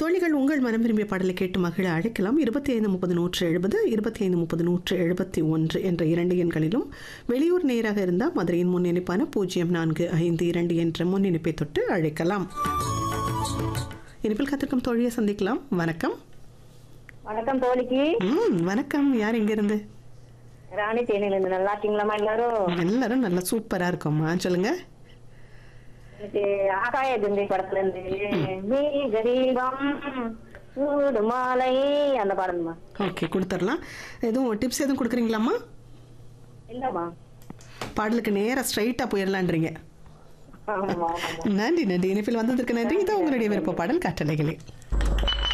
தோழிகள் உங்கள் மனம் விரும்பிய பாடலை கேட்டு மகிழ அழைக்கலாம் இருபத்தி ஐந்து முப்பது நூற்று எழுபது இருபத்தி ஐந்து முப்பது நூற்று எழுபத்தி ஒன்று என்ற இரண்டு எண்களிலும் வெளியூர் நேராக இருந்தால் மதுரையின் முன்னிணைப்பான பூஜ்ஜியம் நான்கு ஐந்து இரண்டு என்ற முன்னிணைப்பை தொட்டு அழைக்கலாம் இனிப்பில் காத்திருக்கும் தோழியை சந்திக்கலாம் வணக்கம் வணக்கம் தோழிக்கு ம் வணக்கம் யார் எங்கிருந்து ராணி தேனில இருந்து நல்லா இருக்கீங்களாமா எல்லாரும் எல்லாரும் நல்லா சூப்பரா இருக்கோம்மா சொல்லுங்க எனக்கு ஆகாய திந்தை படத்துல இருந்து நீ கரீபம் சூடு மாலை அந்த பாடம்மா ஓகே கொடுத்துடலாம் எதுவும் டிப்ஸ் எதுவும் கொடுக்குறீங்களாம்மா இல்லம்மா பாடலுக்கு நேராக ஸ்ட்ரைட்டாக போயிடலான்றீங்க ஆமா ஆமா நன்றி நன்றி இனிப்பில் வந்ததற்கு நன்றி இதான் உங்களுடைய விருப்ப பாடல் கட்டளைகளே